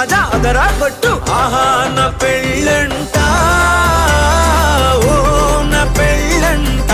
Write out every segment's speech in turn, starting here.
జాతర కొట్టు ఆహా నా పెళ్ళంట ఓ నా పెళ్ళంట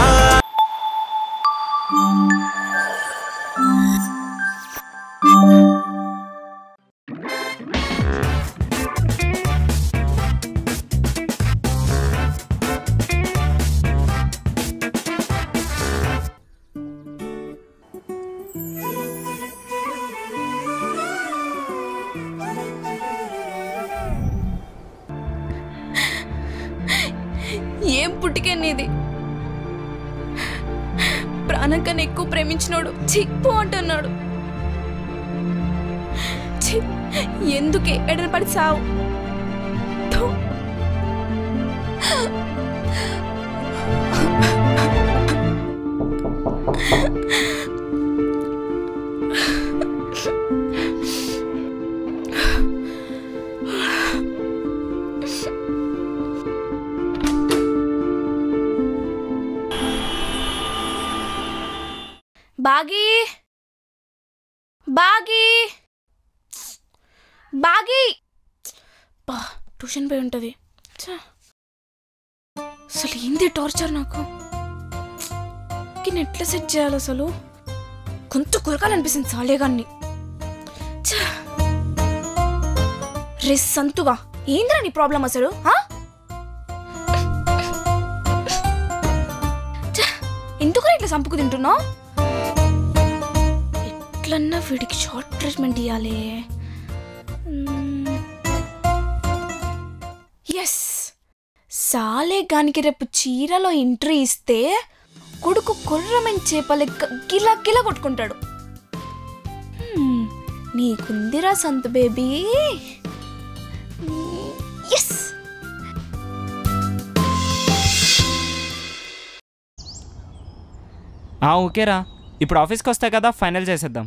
ఏం పుట్టికే నీది ప్రాణం కన్నా ఎక్కువ ప్రేమించినోడు చిప్పు అంటున్నాడు ఛీ, ఎందుకే ఎడన పడి సావు థు. బాగి బాగి బాగి బా ట్యూషన్ పోయి ఉంటుంది ఛ. అసలు ఏంది టార్చర్ నాకు దీన్ని ఎట్లా సెట్ చేయాలి అసలు కొంచెం కురకాలనిపిస్తుంది సాలేగాన్ని ఛ. రే సంతుగా ఏందిరా నీ ప్రాబ్లం అసలు ఆ? ఛ, ఎందుకురా ఇట్లా సంపుకు తింటున్నావు ఎట్లన్నా వీడికి షార్ట్ ట్రీట్మెంట్ ఇవ్వాలి ఎస్ సాలే గానికి రేపు చీరలో ఎంట్రీ ఇస్తే కొడుకు కొర్రమైన చేప లెక్క గిలా గిలా కొట్టుకుంటాడు Hmm, నీకుందిరా సంతు బేబీ ఎస్ ఆ, ఓకేరా ఇప్పుడు ఆఫీస్కి వస్తా కదా ఫైనల్ చేసేద్దాం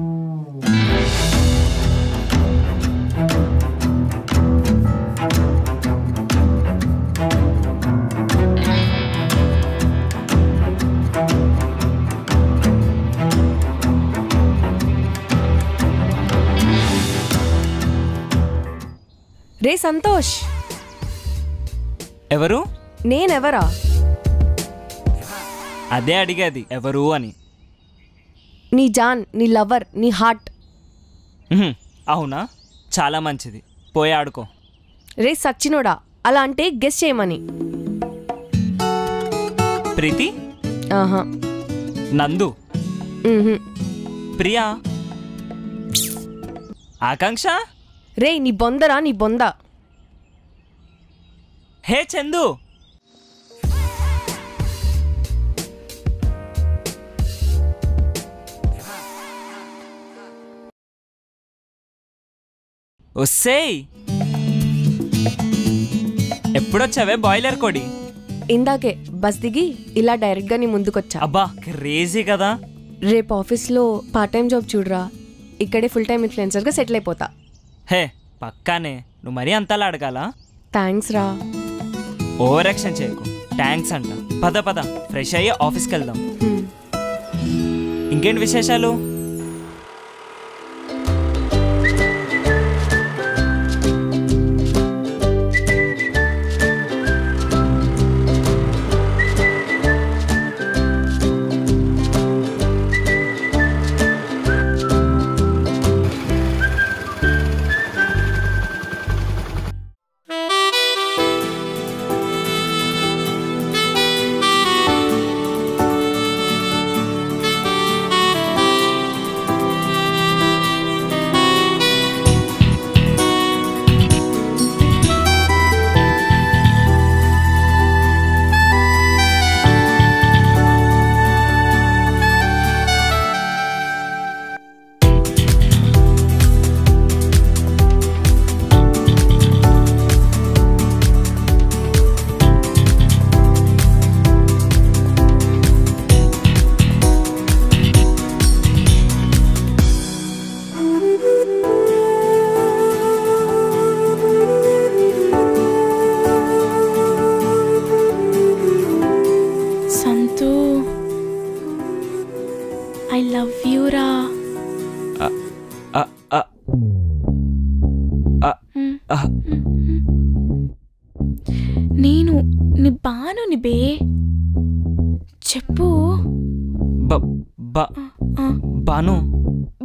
రే సంతోష్ ఎవరు నేనెవరా అదే అడిగేది ఎవరు అని నీ జాన్ నీ లవర్ నీ హార్ట్ ఉహుం, అవునా చాలా మంచిది పోయి ఆడుకో రే సచ్చినోడా అలా అంటే గెస్ చేయమని ప్రీతి ఆహా నందు మ్హూ. ప్రియా ఆకాంక్ష రే నీ బొందరా నీ బొంద హే చందు వస్సేయ్ ఎప్పుడొచ్చావే బాయిలర్ కోడి ఇందాకే బస్ దిగి ఇలా డైరెక్ట్గా నీ ముందుకొచ్చా అబ్బా క్రేజీ కదా రేపు ఆఫీస్లో పార్ట్ టైం జాబ్ చూడరా ఇక్కడే ఫుల్ టైం ఇన్ఫ్లుయెన్సర్గా సెటిల్ అయిపోతా హే పక్కానే నువ్వు మరీ అంతలా అడగాల థ్యాంక్స్ రా ఓవర్ యాక్షన్ చేయకు థ్యాంక్స్ అంట పద పద ఫ్రెష్ అయ్యి ఆఫీస్కి వెళ్దాం హ్మ్. ఇంకేంటి విశేషాలు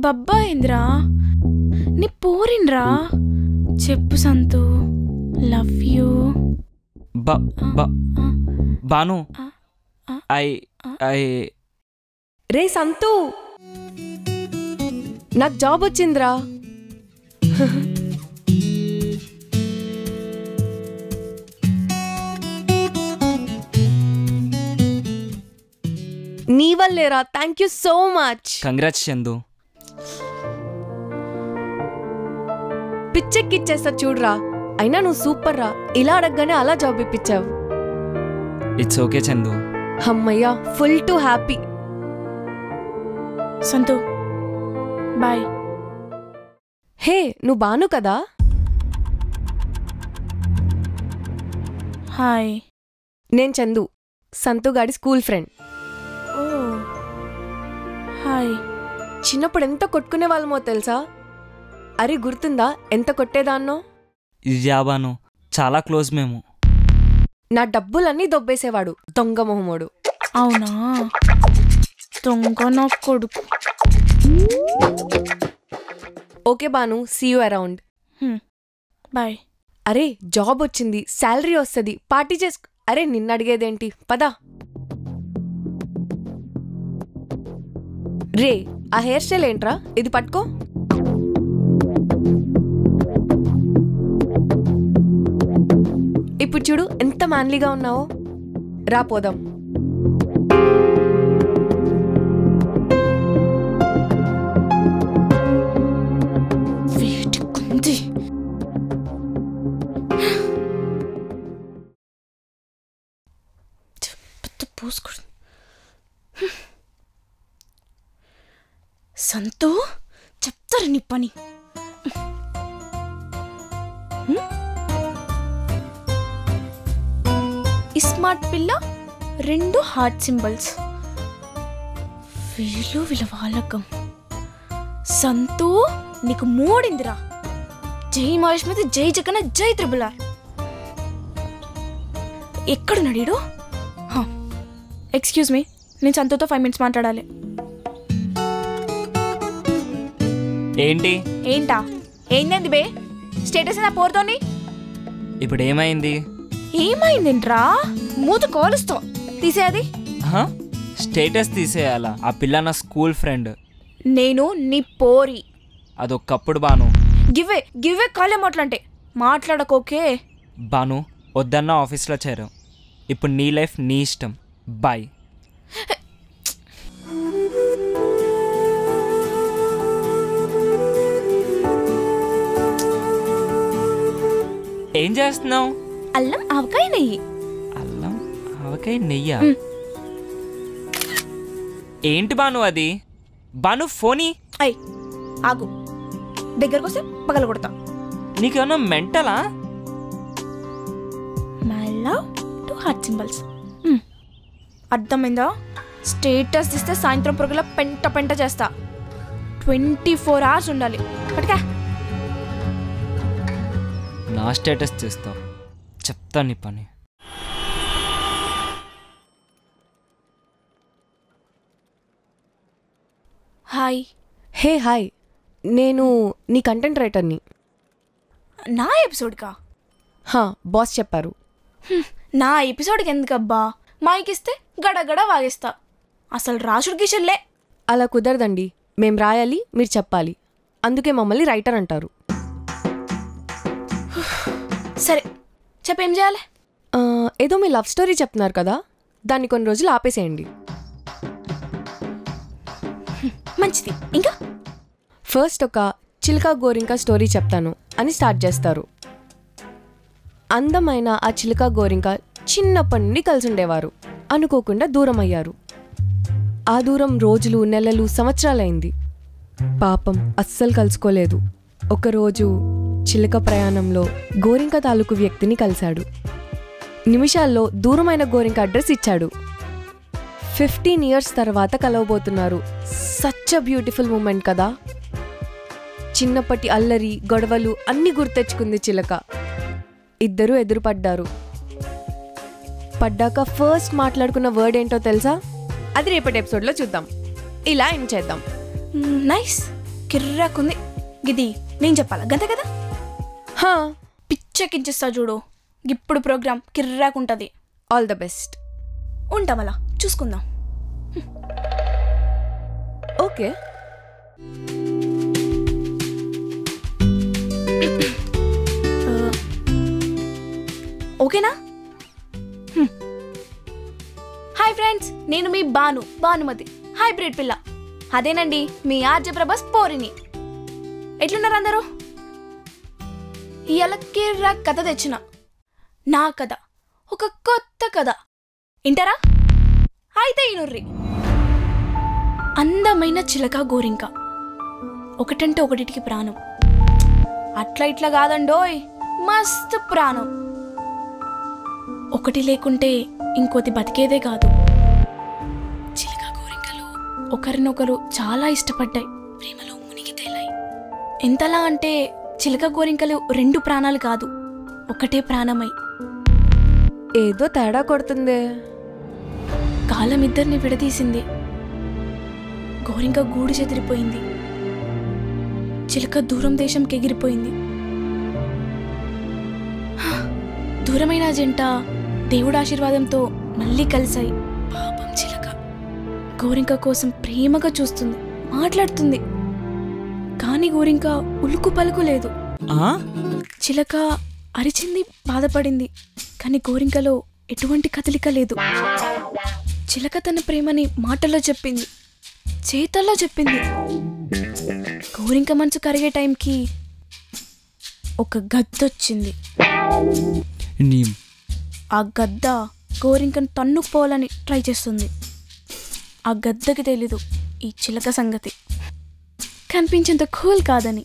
బబ్బా ఏంద్రా నీ పోరిన్రా చెప్పు సంతు లవ్ యూ బ బ బాను ఐ ఐ రే సంతు నాకు జాబ్ వచ్చిందిరా నీ వల్లేరా thank you so much congrats Chandu పిచ్చెక్కిచ్చేస్తా చూడరా అయినా నువ్వు సూపర్ రా ఇలా అడగగానే అలా జాబ్ ఇప్పించావు ఇట్స్ ఓకే చందు అమ్మయ్యా ఫుల్ టు హ్యాపీ సంతు బాయ్ హే నువ్వు బాను కదా హాయ్ నేను చందు సంతుగాడి స్కూల్ ఫ్రెండ్ ఓ హాయ్ చిన్నప్పుడు ఎంత కొట్టుకునే వాళ్ళమో తెలుసా అరే గుర్తుందా ఎంత కొట్టేదాన్నో యా బాను చాలా క్లోజ్ మేము నా డబ్బులన్నీ దొబ్బేసేవాడు దొంగ మొహమోడు అవునా దొంగ నా కొడుకు okay Bhanu see you around bye అరే జాబ్ వచ్చింది శాలరీ వస్తుంది పార్టీ చేసు అరే నిన్న అడిగేదేంటి పదా రే ఆ హెయిర్ స్టైల్ ఏంట్రా ఇది పట్టుకో ఇప్పుడు చూడు ఎంత మ్యాన్లీగా ఉన్నావో రా పోదాం వేటికుంది పెద్ద పోసుకోడు సంతు చెప్తారు నీ పని ఈ స్మార్ట్ పిల్ల రెండు హార్ట్ సింబల్స్ వీళ్ళు వీళ్ళ వాళ్ళకం సంతు నీకు మూడిందిరా జై మహేష్మతి జై జగన్న జై త్రిబుల్ ఆర్ ఎక్కడున్నాడు ఈడు? హా ఎక్స్క్యూజ్ మీ నేను సంతుతో ఫైవ్ మినిట్స్ మాట్లాడాలి ఏంటి ఏంటా ఏందండి బే స్టేటస్ నా పోరుతోని ఇప్పుడు ఏమైంది ఏమైందేంట్రా మూత కోలుస్తా తీసేది హా? స్టేటస్ తీసేయాలా ఆ పిల్ల నా స్కూల్ ఫ్రెండ్ నేను నీ పోరి అదొక్కప్పుడు బాను గివ్వే గివ్వే కాలే మాటలంటే మాట్లాడకోకే బాను వద్దన్న ఆఫీస్లో చేరావు ఇప్పుడు నీ లైఫ్ నీ ఇష్టం బాయ్ ఏం చేస్తున్నావు అల్లం ఆవకాయ నెయ్యి అల్లం ఆవకాయ నెయ్యా ఏంటి బాను అది బాను ఫోనీ అయ్ ఆగు దగ్గరకు వస్తే పగల కొడతా నీకేమన్నా మెంటలా my love two heart symbols అర్థమైందా స్టేటస్ ఇస్తే సాయంత్రం పొరుగుల పెంట పెంట చేస్తా ట్వంటీ ఫోర్ అవర్స్ ఉండాలి పట్టుకా నా స్టేటస్ చేస్తావు చెప్తా నీ పని హాయ్ హే హాయ్ నేను నీ కంటెంట్ రైటర్ని నా ఎపిసోడ్కా హా బాస్ చెప్పారు హ్మ్, నా ఎపిసోడ్కి ఎందుకబ్బా మైక్ ఇస్తే గడగడ వాగిస్తా అసలు రాసుడు గిషుల్లే అలా కుదరదండి మేం రాయాలి మీరు చెప్పాలి అందుకే మమ్మల్ని రైటర్ అంటారు సరే చెప్పేం చేయాలి ఆ, ఏదో మీ లవ్ స్టోరీ చెప్తున్నారు కదా దాన్ని కొన్ని రోజులు ఆపేసేయండి మంచిది ఇంకా ఫస్ట్ ఒక చిలుక గోరింక స్టోరీ చెప్తాను అని స్టార్ట్ చేస్తారు అందమైన ఆ చిలుక గోరింక చిన్నప్పటి నుండి కలిసి ఉండేవారు అనుకోకుండా దూరం అయ్యారు ఆ దూరం రోజులు నెలలు సంవత్సరాలైంది పాపం అస్సలు కలుసుకోలేదు ఒకరోజు చిలుక ప్రయాణంలో గోరింక తాలూకు వ్యక్తిని కలిశాడు నిమిషాల్లో దూరమైన గోరింక అడ్రస్ ఇచ్చాడు ఫిఫ్టీన్ ఇయర్స్ తర్వాత కలవబోతున్నారు సచ్ అ బ్యూటిఫుల్ మూమెంట్ కదా చిన్నప్పటి అల్లరి గొడవలు అన్నీ గుర్తెచ్చుకుంది చిలక ఇద్దరూ ఎదురుపడ్డారు పడ్డాక ఫస్ట్ మాట్లాడుకున్న వర్డ్ ఏంటో తెలుసా అది రేపటి ఎపిసోడ్లో చూద్దాం ఇలా ఎండ్ చేద్దాం నైస్ కిర్రాకుంది గిది నేను చెప్పాలా గంతే కదా హా పిచ్చెక్కించేస్తా చూడు ఇప్పుడు ప్రోగ్రామ్ కిర్రాకుంటది ఆల్ ద బెస్ట్ ఉంటాం అలా చూసుకుందాం ఓకే ఆ, ఓకేనా హ్మ్. హాయ్ ఫ్రెండ్స్ నేను మీ బాను భానుమతి హైబ్రిడ్ పిల్ల అదేనండి మీ ఆర్జ ప్రభాస్ పోరిని ఎట్లున్నారు అందరూ ఇవాళ కిర్రా కథ తెచ్చిన నా కథ ఒక కొత్త కథ ఇంటారా అయితే ఇనుర్రి అందమైన చిలక గోరింక ఒకటంటే ఒకటికి ప్రాణం అట్లా ఇట్లా కాదండోయ్ మస్తు ప్రాణం ఒకటి లేకుంటే ఇంకోటి బతికేదే కాదు చిలక గోరింకలు ఒకరినొకరు చాలా ఇష్టపడ్డాయి ప్రేమలో మునిగి తేలాయి ఎంతలా అంటే చిలక గోరింకలు రెండు ప్రాణాలు కాదు ఒకటే ప్రాణమై ఏదో తేడా కొడుతుందే కాలం ఇద్దరిని విడదీసింది గోరింక గూడు చెదిరిపోయింది చిలక దూరం దేశంకి ఎగిరిపోయింది హా, దూరమైన జంట దేవుడి ఆశీర్వాదంతో మళ్ళీ కలిశాయి పాపం చిలక గోరింక కోసం ప్రేమగా చూస్తుంది మాట్లాడుతుంది కానీ గోరింక ఉలుకు పలుకు లేదు ఆ? చిలక అరిచింది బాధపడింది కానీ గోరింకలో ఎటువంటి కదలిక లేదు చిలక తన ప్రేమని మాటల్లో చెప్పింది చేతల్లో చెప్పింది గోరింక మనసు కరిగే టైంకి ఒక గద్దొచ్చింది నీ ఆ గద్ద గోరింకను తన్నుకుపోవాలని ట్రై చేస్తుంది ఆ గద్దకి తెలీదు ఈ చిలక సంగతి కనిపించేంత కూల్ కాదని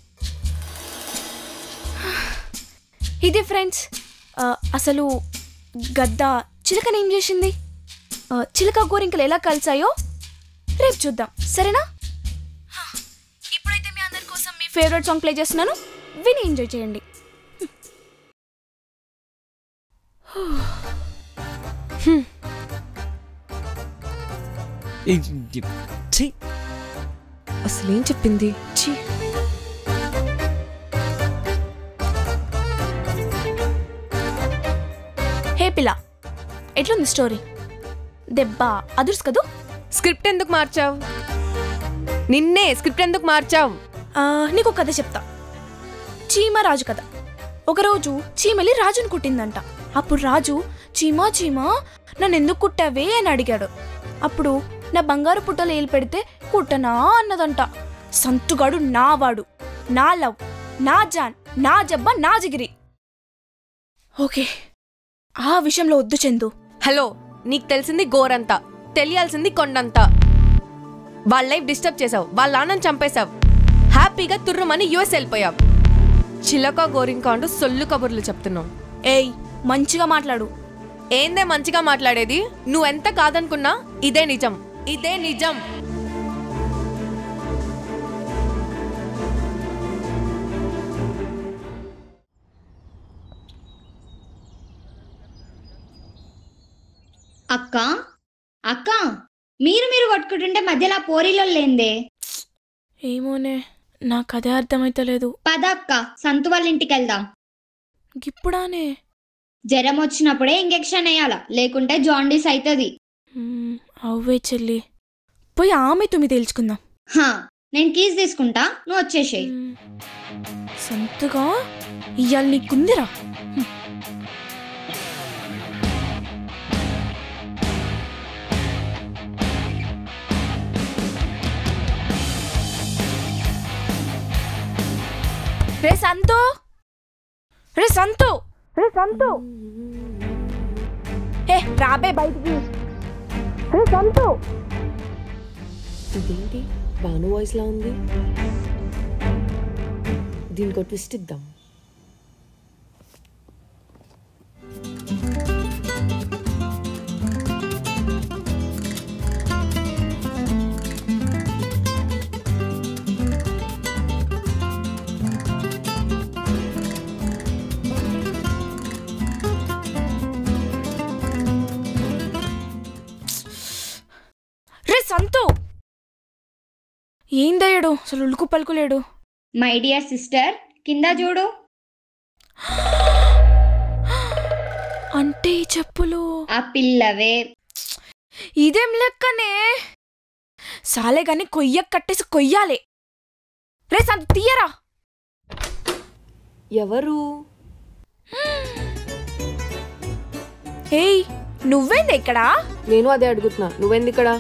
ఇది ఫ్రెండ్స్ ఆ, అసలు గద్ద చిలకని ఏం చేసింది ఆ, చిలక గోరింకలు ఎలా కలిసాయో రేపు చూద్దాం సరేనా హా, ఇప్పుడైతే మీ అందరి కోసం మీ ఫేవరెట్ సాంగ్ ప్లే చేస్తున్నాను విని ఎంజాయ్ చేయండి ఈ- ఈ- ఛీ! అసలేం చెప్పింది ఛీ హే పిల్ల ఎట్లుంది స్టోరీ దెబ్బ అదుర్స్ కదూ స్క్రిప్ట్ ఎందుకు మార్చావు నిన్నే స్క్రిప్ట్ ఎందుకు మార్చావు ఆ, నీకు కథ చెప్తా చీమ రాజు కథ ఒకరోజు చీమలి రాజును కుట్టిందంట అప్పుడు రాజు చీమా చీమా నన్ను ఎందుకు కుట్టావే అని అడిగాడు అప్పుడు నా బంగారు పుట్టలు ఏలు పెడితే కుట్టనా అన్నదంట సంతుగాడు నా వాడు నా లవ్ నా జాన్ నా జబ్బ నా జిగిరి ఓకే ఆ విషయంలో వద్దు చందు హలో నీకు తెలిసింది గోరంతా తెలియాల్సింది కొండంతా వాళ్ళ లైఫ్ డిస్టర్బ్ చేసావు వాళ్ళ నాన్నని చంపేశావు హ్యాపీగా తుర్రమని యుఎస్ వెళ్ళిపోయావు చిలక గోరింక అంటూ సొల్లు కబుర్లు చెప్తున్నావు ఏయ్ మంచిగా మాట్లాడు ఏందే మంచిగా మాట్లాడేది నువ్వెంత కాదనుకున్నా ఇదే నిజం ఇదే నిజం అక్క అక్క మీరు మీరు కొట్టుకుంటుంటే మధ్యలో ఆ పోరీలో లేందే ఏమోనే నాకు అదే అర్థమైతలేదు పద అక్క సంతు వాళ్ళ ఇంటికి వెళ్దాం ఇప్పుడానే జ్వరం వచ్చినప్పుడే ఇంజెక్షన్ వేయాల లేకుంటే జాండీస్ అవుతుంది మ్మ్, అవ్వే చెల్లి పోయి ఆమె తుమ్మి తేల్చుకుందాం హా నేను కీస్ తీసుకుంటా నువ్వు వచ్చేసేయ్ మ్మ్. సంతగా ఇవాళ నీకుందిరా హ్మ్. రే సంతు రే సంతు రే సంతు ఏ రాబే బయటికి రే సంతు ఇదేంటి భాను వాయిస్ లా ఉంది దీనికి ట్విస్ట్ ఇద్దాం రే సంతు ఏం దయ్యడు అసలు ఉలుకు పలుకులేడు మై డియర్ సిస్టర్ కింద చూడు అంటే ఈ చెప్పులు ఆ పిల్లవే ఇదేం లెక్కనే సాలే గాని కొయ్య కట్టేసి కొయ్యాలి రే సంత తీయరా ఎవరు ఏయ్ నువ్వేంది ఇక్కడ నేను అదే అడుగుతున్నా నువ్వెంది ఇక్కడ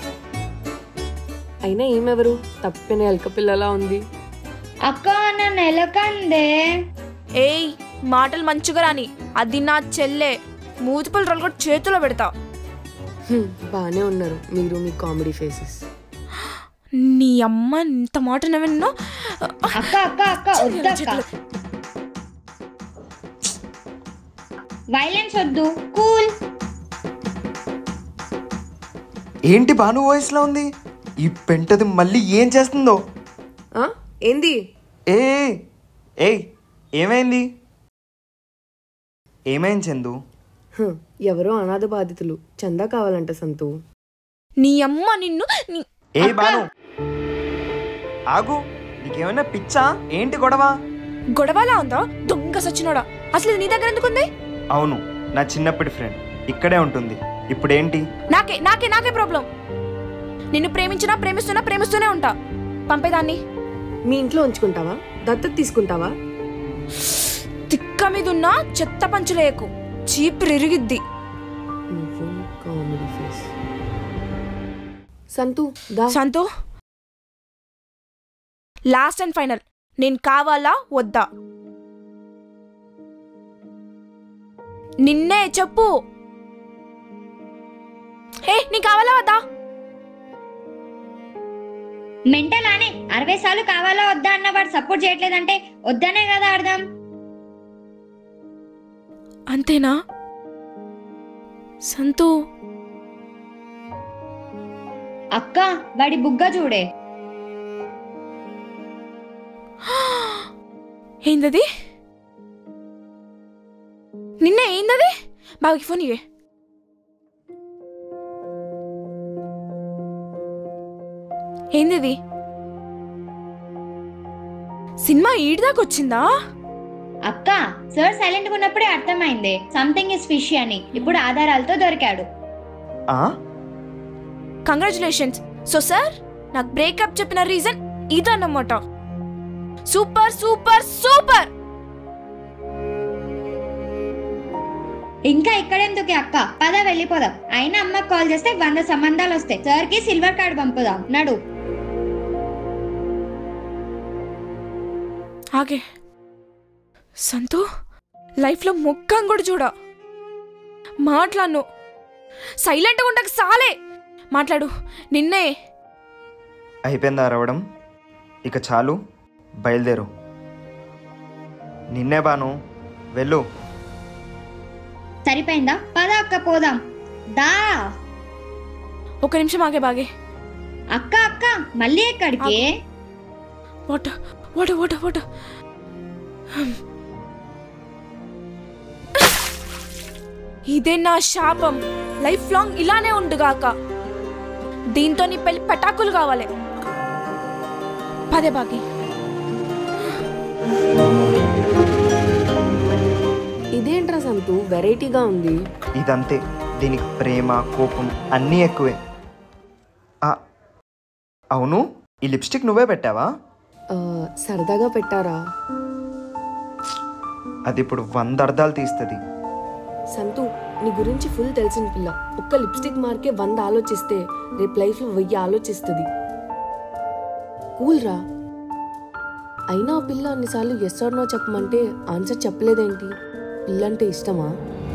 అయినా ఏమెవరు తప్పిన ఎలక పిల్లలా ఉంది అక్క నన్ను ఎలకందే ఏయ్ మాటలు మంచిగా రాని అది నా చెల్లె మూతిపల్ రోల్ కూడా చేతిలో పెడతా హ్మ్, బానే ఉన్నారు మీరు మీ కామెడీ ఫేసెస్ నీ అమ్మ ఇంత మాట నవ్విన్నో అక్క అక్క అక్క వద్దక్క వైలెన్స్ వద్దు కూల్ ఏంటి భాను వాయిస్లో ఉంది ఈ పెంటది మళ్ళీ ఏం చేస్తుందో ఆ? ఏంది ఏ ఏయ్ ఏమైంది ఏమైంది చందు హ్మ్, ఎవరో అనాథ బాధితులు చందా కావాలంట సంతు నీ అమ్మ నిన్ను నీ ఏ బాను ఆగు నీకేమైనా పిచ్చా ఏంటి గొడవ గొడవలా ఉందా దొంగ సచ్చినోడా అసలు ఇది నీ దగ్గర ఎందుకుంది అవును నా చిన్నప్పటి ఫ్రెండ్ ఇక్కడే ఉంటుంది ఇప్పుడేంటి నాకే నాకే నాకే ప్రాబ్లం నిన్ను ప్రేమించినా ప్రేమిస్తున్నా ప్రేమిస్తూనే ఉంటా పంపేదాన్ని మీ ఇంట్లో ఉంచుకుంటావా దత్తత తీసుకుంటావా తిక్క మీద ఉన్న చెత్త పంచులేయకు చీప్ ఇరిగిద్ది నువ్వు కామెడీ ఫేస్ సంతు దా సంతు లాస్ట్ అండ్ ఫైనల్ నేను కావాలా వద్దా నిన్నే చెప్పు హే నీ కావాలా వద్దా మెంటల్ అనే అరవై సార్లు కావాలా వద్దా అన్న వాడు సపోర్ట్ చేయట్లేదంటే వద్దనే కదా అర్థం అంతేనా సంతు అక్క వాడి బుగ్గ చూడే ఏందది నిన్న ఏందది బాగా ఫోన్ ఇవే ఏందిది సినిమా ఈడిదాకా వచ్చిందా అక్క సార్ సైలెంట్ గా ఉన్నప్పుడే అర్థమైంది సంథింగ్ ఇస్ ఫిష్ అని ఇప్పుడు ఆధారాలతో దొరికాడు ఆ కంగ్రాచులేషన్స్ సో సార్ నాకు బ్రేకప్ చెప్పిన రీజన్ ఇదన్నమాట సూపర్ సూపర్ సూపర్ ఇంకా ఇక్కడెందుకే అక్క పద వెళ్ళిపోదాం అయినా అమ్మకి కాల్ చేస్తే వంద సంబంధాలు వస్తాయి సార్ కి సిల్వర్ కార్డ్ పంపుదాం నడు ఆగే సంతు లైఫ్లో ముఖం కూడా చూడ మాట్లాడను సైలెంట్గా ఉండక సాలే మాట్లాడు నిన్నే అయిపోయిందా అరవడం ఇక చాలు బయలుదేరు నిన్నే బాను వెళ్ళు సరిపోయిందా పద అక్క పోదాం దా ఒక నిమిషం ఆగే బాగే అక్క అక్క మళ్ళీ ఎక్కడికి వాట వాట వాట వాట ఇదే నా శాపం లైఫ్ లాంగ్ ఇలానే ఉండుగాక దీంతో నీ పెళ్లి పటాకులు కావాలి పదే బాగి ఇదేంట్రా సంతు వెరైటీగా ఉంది ఇదంతే దీనికి ప్రేమ కోపం అన్నీ ఎక్కువే ఆ, అవును ఈ లిప్స్టిక్ నువ్వే పెట్టావా ఆ, సరదాగా పెట్టారా అది ఇప్పుడు వంద అర్థాలు తీస్తుంది సంతు నీ గురించి ఫుల్ తెలిసిన పిల్ల ఒక్క లిప్స్టిక్ మార్కే వంద ఆలోచిస్తే రేపు లైఫ్లో వెయ్యి ఆలోచిస్తుంది కూల్ రా అయినా ఆ పిల్ల అన్నిసార్లు ఎస్ ఆర్ నో చెప్పమంటే ఆన్సర్ చెప్పలేదేంటి పిల్లంటే ఇష్టమా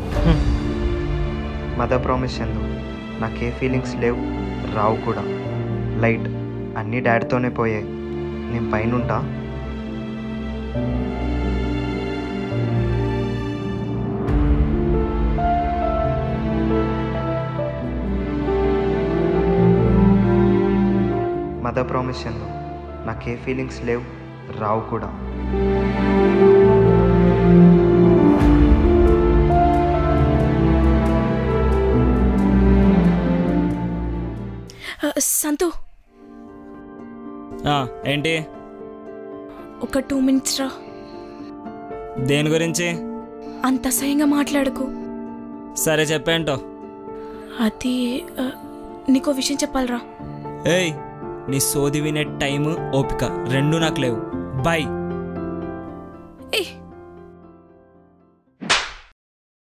మదర్ ప్రామిస్ చందు నాకే ఫీలింగ్స్ లేవు రావు కూడా లైట్ అన్నీ డాడీతోనే పోయాయి నేను పైనుంటా మదర్ ప్రామిస్ చందు నాకే ఫీలింగ్స్ లేవు రావు కూడా ఆ, సంతు ఆ, ఏంటి ఒక టూ మినిట్స్ రా దేని గురించి అంత అసహ్యంగా మాట్లాడుకు సరే చెప్పేంటో అది ఆ, నీకో విషయం చెప్పాలరా ఏయ్ నీ సోది వినే టైం ఓపిక రెండు నాకు లేవు బాయ్ ఏ